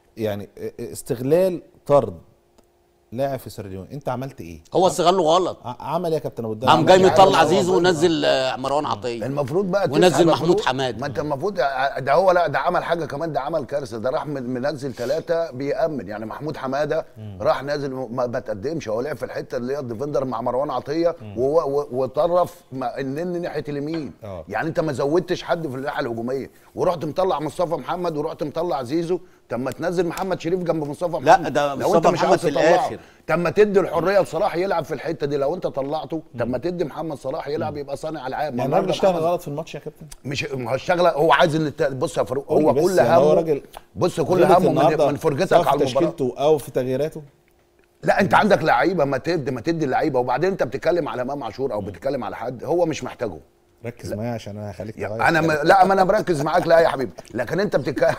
يعني استغلال طرد لاعب في سيراليون انت عملت ايه هو استغله غلط ع- عمل ايه يا كابتن ابو الدهب قام جاي عمل مطلع حاجة زيزو هو ونزل آه، مروان عطيه المفروض بقى ونزل تسحب محمود المفروض- حماد. ما انت المفروض ده هو لا ده عمل حاجه كمان ده عمل كارثه ده راح من- منزل ثلاثه بيأمن يعني محمود حماده راح نازل ما, ما تقدمش هو لعب في الحته اللي هي الديفندر مع مروان عطيه وهو- و- وطرف مع- النن ناحيه اليمين اه. يعني انت ما زودتش حد في الناحيه الهجوميه ورحت مطلع مصطفى محمد ورحت مطلع زيزو طب ما تنزل محمد شريف جنب مصطفى محمد لا، ده لو مصطفى انت مش محمد عاوز في تطلعه. الآخر. طب ما تدي الحريه لصلاح يلعب في الحته دي لو انت طلعته طب ما تدي محمد صلاح يلعب يبقى صانع العاب ما يعني النهارده الراجل اشتغل محمد- غلط في الماتش يا كابتن مش ما هو الشغله هو عايز ان الت- بص يا فاروق قول هو لي بس كل يعني هو همه راجل بص كل غلط همه النهاردة من, من فرجتك سواء على في المباراه تشكيلته او في تغييراته لا انت عندك لعيبه ما تدي ما تدي اللعيبه وبعدين انت بتتكلم على امام عاشور او بتتكلم على حد هو مش محتاجه ركز معايا عشان انا هخليك يعني تغير انا م... لا ما انا مركز معاك لا يا حبيبي لكن انت بتتكلم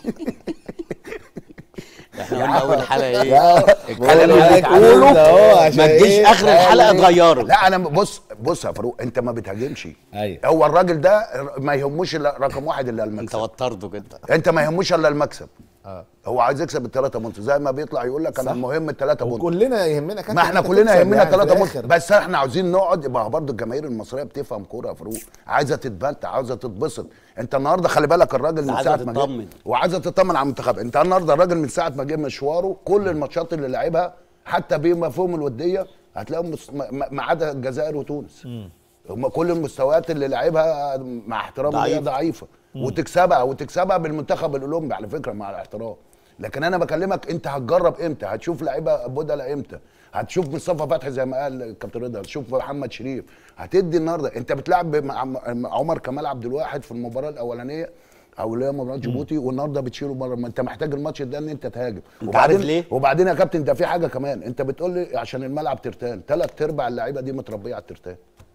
احنا قلنا اول حلقه ايه يا- الكلام بقول اللي لك بتقوله قول أهو عشان ما تجيش إيه؟ اخر الحلقه تغيره لا انا بص بص يا فاروق انت ما بتهاجمش أيوة. هو الراجل ده ما يهموش الا رقم واحد الا انت المكسب وترته كده انت ما يهموش الا المكسب اه هو عايز يكسب الثلاثه بونت زي ما بيطلع يقول لك انا صح. المهم الثلاثه بونت وكلنا يهمنا كابتن ما احنا إنت كلنا تكسب يهمنا يعني في ثلاثة الآخر. ماتش بس احنا عاوزين نقعد يبقى برضه الجماهير المصريه بتفهم كوره يا فاروق عايزه تتبلع عاوزه تتبسط انت النهارده خلي بالك الراجل من عايزة ساعه ما تطمن. جه وعايزه تطمن على المنتخب انت النهارده الراجل من ساعه ما جه مشواره كل الماتشات اللي لعبها حتى بمفهوم الوديه هتلاقيهم مس- ما ما عدا الجزائر وتونس هم كل المستويات اللي لعبها مع احترامي ليها ضعيفة. ضعيفه وتكسبها وتكسبها بالمنتخب الاولمبي على فكره مع الاحترام لكن انا بكلمك انت هتجرب امتى هتشوف لعيبه بدلاء امتى هتشوف مصطفى فتحي زي ما قال الكابتن رضا هتشوف محمد شريف هتدي النهارده انت بتلعب مع مع عمر كمال عبد الواحد في المباراه الاولانيه او اللي هي مباراه جيبوتي والنهارده بتشيله بره ما انت محتاج الماتش ده ان انت تهاجم انت عارف ليه؟ وبعدين يا كابتن ده في حاجه كمان انت بتقول لي عشان الملعب ترتان ثلاث ارباع اللعيبه دي متربيه على الترتان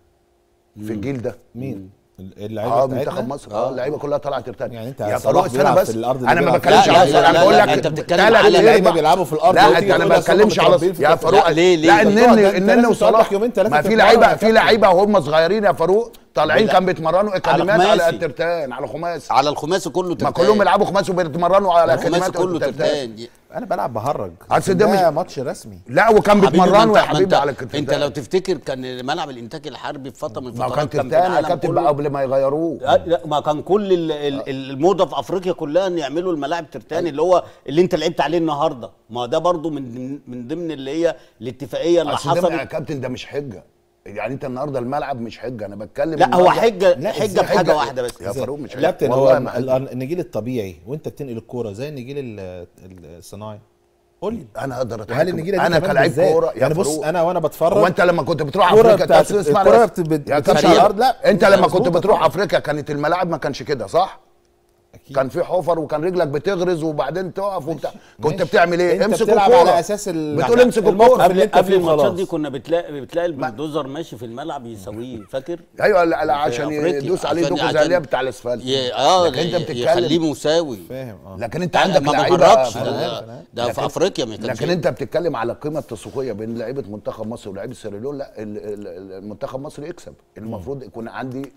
في الجيل ده مين اللعيبه اه بتاعتنا؟ منتخب مصر اه اللعيبه كلها طلعت ترتان يعني انت يا صلاح فاروق استنى بيلعب بس في الأرض دي انا ما بيلعب بتكلمش لا، على لا، انا لا، بقول لا، لك انت بتتكلم تلات على لعيبة. لعيبة بيلعبوا في الأرض لا وتيجي انت انا تقول ما أصل هم بتكلمش على متربيين في يا الترتان. فاروق لا، ليه- ليه؟ لا طب النن ده انت النن لازم وصلاح تقعد لك يومين تلاتة ما في تتمرن لعيبه يا في كابتن. لعيبه وهم صغيرين يا فاروق طالعين لا. كانوا بيتمرنوا اكاديميات على خماسي. الترتان على خماسي على الخماسي كله ما ترتان كلهم بيلعبوا خماسي وبيتمرنوا على الخماسي اكاديميات كله الترتان ترتان انا بلعب بهرج أصل لكن ده ده مش- ماتش رسمي لا وكان حبيبي، ما بيتمرنوا انت- يا ما حبيبي انت- على الترتان انت لو تفتكر كان ملعب الانتاج الحربي في فتره من ما الفترات كان في ترتان يا العالم كابتن كله. بقى قبل ما يغيروه لا لا، ما كان كل ال- ال- الموضه في افريقيا كلها ان يعملوا الملاعب ترتان اللي هو اللي انت لعبت عليه النهارده ما ده برضو من من ضمن اللي هي الاتفاقيه اللي اصل ده يا حصلت كابتن ده مش حجه يعني انت النهارده الملعب مش حجه انا بتكلم لا هو النهاردة- حجه لا، حجه ازاي في حاجه حجة؟ واحده بس يا فاروق مش حجة. كابتن هو والله ما ال- حجة. ال- النجيل الطبيعي وانت بتنقل الكوره زي النجيل ال- الصناعي قول لي انا اقدر وهل اتحكم النجيله دي انا كمان كلاعب بالذات؟ كوره يا يعني بص فاروق انا وانا بتفرج هو انت لما كنت بتروح الكرة افريقيا بتاعت- كانت اسمع الكرة بس. بت- بت- يا بتمشي كابتن على الأرض؟ لا، انت مش لما كنت مظبوطة بتروح طبعا. افريقيا كانت الملاعب ما كانش كده صح أكيد. كان في حفر وكان رجلك بتغرز وبعدين تقف وبتاع كنت ماشي. بتعمل ايه انت امسك بتلعب الكوره على اساس ال- بتقول امسك الموقف الكوره اللي قبل انت قبل فيه الماتشات خلاص. دي كنا بتلاقي بتلاقي البلدوزر ماشي في الملعب يسويه فاكر ايوه لا لا عشان أفريقيا. يدوس عليه عشان- دوكه زي عشان اللي هي بتاع الاسفلت ي- اه لكن انت يخليه بتتكلم مساوي فاهم اه لكن انت لا، عندك ما لعيبه بهرجش فاروق. ده, ده في لكن- افريقيا ما كانش لكن انت بتتكلم على القيمه التسويقيه بين لعيبه منتخب مصر ولاعيبه سيراليون لا ال- ال- المنتخب مصر يكسب المفروض يكون عندي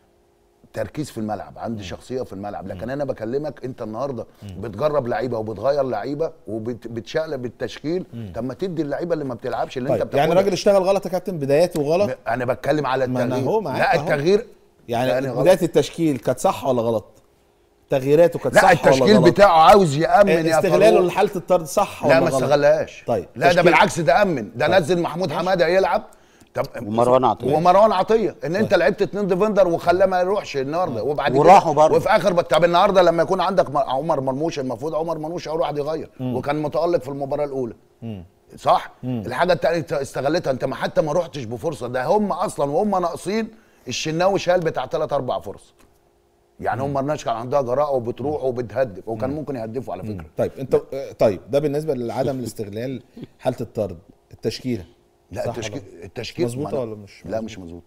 تركيز في الملعب عندي شخصيه في الملعب لكن انا بكلمك انت النهارده بتجرب لعيبه وبتغير لعيبه وبتشقلب التشكيل طب ما تدي اللعيبه اللي ما بتلعبش اللي انت طيب بتاخدها يعني الراجل اشتغل غلط يا كابتن بداياته غلط ب- انا بتكلم على ما أنا التغيير أهو معاك لا أهو. التغيير يعني يعني غلط. بدايه التشكيل كانت صح ولا غلط تغييراته كانت لا صح ولا التشكيل غلط بتاعه عاوز يامن يا استغلاله فاروق. لحاله الطرد صح ولا لا ما غلط استغلهاش طيب لا ده تشكيل- بالعكس ده امن ده نزل محمود حماده يلعب طب ومروان عطية. ومروان عطيه ان انت لعبت اتنين ديفندر وخلاه ما يروحش النهارده وبعد وراحوا كده برضه. وفي اخر بت- طب النهارده لما يكون عندك م- عمر مرموش المفروض عمر مرموش اول واحد يغير وكان متالق في المباراه الاولى صح الحاجه التانية استغلتها انت ما حتى ما رحتش بفرصه ده هم اصلا وهم ناقصين الشناوي شال بتاع ثلاث اربع فرص يعني هم الناس كان عندها جراءه وبتروح وبتهدف وكان ممكن يهدفوا على فكره طيب انت آه، طيب ده بالنسبه لعدم الاستغلال حاله الطرد التشكيله لا صح التشكيل ولا- التشكيل مظبوطة ما أنا- ولا مش لا مش مظبوط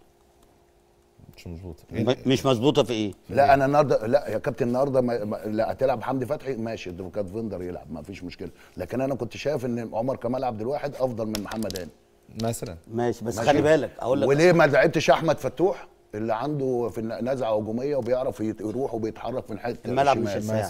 مش مظبوط م- مش مظبوطه في ايه لا انا النهارده لا يا كابتن النهارده ما ما- لا هتلعب حمدي فتحي ماشي ده كان فيندر يلعب ما فيش مشكله لكن انا كنت شايف ان عمر كمال عبد الواحد افضل من محمد هاني مثلا ماشي بس ماشي. خلي بالك اقول لك وليه ما لعبتش احمد فتوح اللي عنده في النزعه هجوميه وبيعرف يت- يروح وبيتحرك من حته الملعب مش الشمال. هيساعد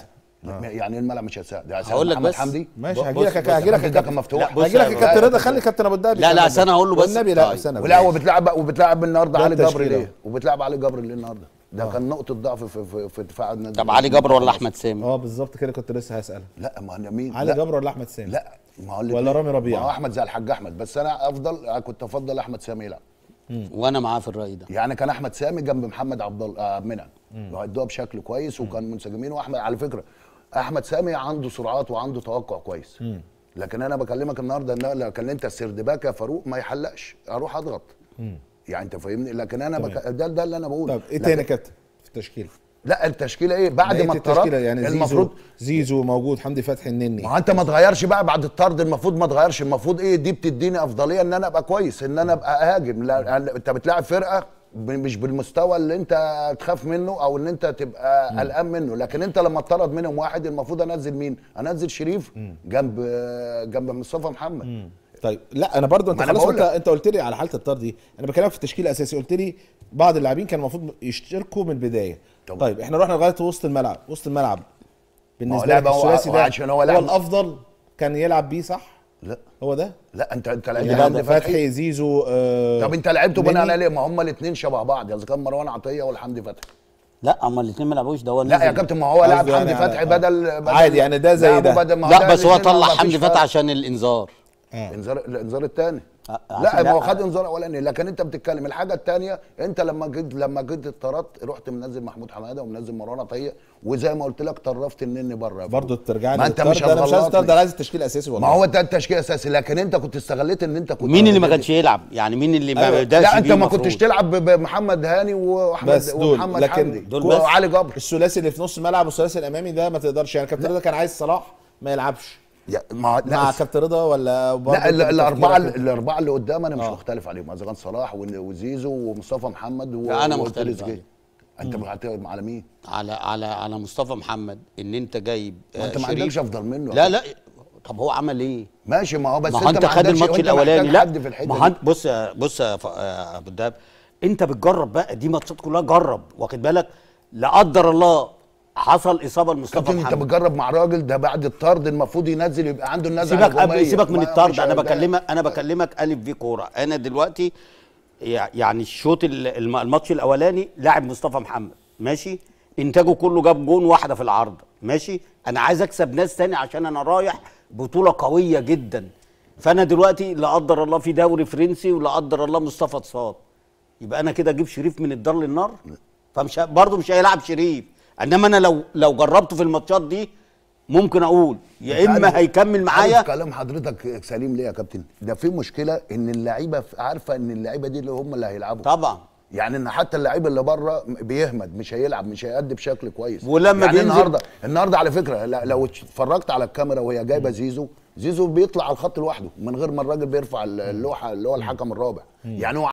يعني ايه الملعب مش هيساعد ده هيساعد هقول لك محمد بس. حمدي ماشي بص- هجي لك بص- هجي لك حمدي ده كان مفتوح بص هجي لك يا يا كابتن لا، رضا خلي كابتن ابو الدهبي لا، لا، يكمل أصل أنا هقول له بس. والنبي لا طيب. استنى ولا بس. وبتلعب وبتلعب النهارده ده علي جبر التشكيلة. ليه؟ وبتلعب علي جبر ليه النهارده؟ ده كان نقطة ضعف في في, في دفاع النادي طب علي جبر ولا احمد سامي اه بالظبط كده كنت لسه هسألك لا ما انا مين؟ علي لا. جبر ولا احمد سامي لا ما هو ولا الاتنين- رامي ربيعة؟ ما هو احمد زي الحاج احمد بس انا افضل كنت افضل احمد سامي يلعب وانا معاه في الراي ده يعني كان احمد سامي جنب محمد عبد الله آه، منعم وهدوها بشكل كويس وكان منسجمين واحمد على فكره احمد سامي عنده سرعات وعنده توقع كويس لكن انا بكلمك النهارده ان أنا لو كلمت السردباك يا فاروق ما يحلقش اروح اضغط يعني انت فاهمني لكن انا بك... ده ده اللي انا بقوله طب ايه لكن- تاني يا كابتن في التشكيله لا التشكيله ايه بعد بقية ما التشكيله الطرد يعني زيزو المفروض زيزو موجود حمدي فتحي النني ما هو انت ما تغيرش بقى بعد الطرد المفروض ما تغيرش المفروض ايه دي بتديني افضليه ان انا ابقى كويس ان انا ابقى اهاجم لا انت بتلاعب فرقه ب- مش بالمستوى اللي انت تخاف منه او ان انت تبقى قلقان منه لكن انت لما اتطرد منهم واحد المفروض انزل مين انزل شريف جنب جنب مصطفى محمد طيب لا انا برضو انت ما أنا خلاص بقول انت لك. انت قلت لي على حاله الطرد دي انا بكلمك في التشكيل الاساسي قلت لي بعض اللاعبين كان المفروض يشتركوا من البدايه طب. طيب احنا رحنا لغايه وسط الملعب وسط الملعب بالنسبه لعب لك هو- الثلاثي ده وعشان هو هو لعب- الافضل كان يلعب بيه صح لا هو ده لا انت انت اللي لعبت بعد حمدي فتحي فتحي زيزو آه طب انت لعبته بناء نني. على ايه ما هم الاثنين شبه بعض اذا كان مروان عطيه ولا حمدي فتحي لا اما الاثنين ما لعبوش ده هو لا يا نزل. كابتن ما هو لعب قصده حمدي يعني على- فتحي آه. بدل, بدل عادي يعني ده زي لعبه ده. بدل ما لا ده بس هو الاتنين ما طلع فيش حمدي فرق. فتحي عشان الانذار آه. انذار الانذار الثاني آه، لا عشان ما هو لا- خد انذار اولاني لكن انت بتتكلم الحاجه الثانيه انت لما جيت لما جيت اتطردت رحت منزل محمود حماده ومنزل مروان عطيه وزي ما قلت لك طرفت النني بره برضه ترجع لي ما انت للطرد. مش انا مش عايز هتغلطني. الطرد انا عايز التشكيل الاساسي والله ما هو ده التشكيل اساسي لكن انت كنت استغليت ان انت كنت مين اللي ما كانش يلعب يعني مين اللي ما أيوة. بداش لا انت بيه ما المفروض؟ كنتش تلعب ب- بمحمد هاني واحمد بس دول ومحمد لكن حمدي دول بس. وعلي جبر الثلاثي اللي في نص الملعب والثلاثي الامامي ده ما تقدرش يعني كابتن رضا كان عايز صلاح ما يلعبش يا- ما لا مع الس- كابتن رضا ولا برضه لا انت ال- الاربعه بتفكيرك الاربعه اللي قدام انا مش آه. مختلف عليهم اذا كان صلاح ون- وزيزو ومصطفى محمد و- لا، أنا وتريزيجيه. مختلف عليه. انت بتعتمد على مين؟ على على على مصطفى محمد ان انت جايب ما آه، انت ما شريف. عندكش افضل منه لا لا طب هو عمل ايه؟ ماشي ما هو بس ما هو انت ما خد عندكش- الماتش وانت الاولاني محتاج لا حد في الحته ما هو دي. انت- بص يا بص يا ف- يا ابو الدهب انت بتجرب بقى دي ماتشات كلها جرب واخد بالك لا قدر الله حصل اصابه لمصطفى كابتن انت محمد بتجرب مع راجل ده بعد الطرد المفروض ينزل يبقى عنده النزعه سيبك الهجومية. سيبك من ما- الطرد مش انا هيبقى- بكلمك انا بكلمك الف في كوره انا دلوقتي يع- يعني الشوط ال- الم- الماتش الاولاني لاعب مصطفى محمد ماشي انتاجه كله جاب جون واحده في العارضه ماشي انا عايز اكسب ناس تاني عشان انا رايح بطوله قويه جدا فانا دلوقتي لا قدر الله في دوري فرنسي ولا قدر الله مصطفى اتصاب يبقى انا كده اجيب شريف من الدار للنار فمش ه- برضه مش هيلعب شريف انما انا لو لو جربته في الماتشات دي ممكن اقول يا انت اما عارف- هيكمل معايا عارف كلام حضرتك سليم ليه يا كابتن ده في مشكله ان اللعيبه ف- عارفه ان اللعيبه دي اللي هم اللي هيلعبوا طبعا يعني ان حتى اللعيب اللي بره بيهمد مش هيلعب مش هيأدي بشكل كويس ولما يعني بينزل- النهارده النهارده على فكره لا- لو اتفرجت على الكاميرا وهي جايبه زيزو زيزو بيطلع على الخط لوحده من غير ما الراجل بيرفع اللوحه اللي هو الحكم الرابع يعني هو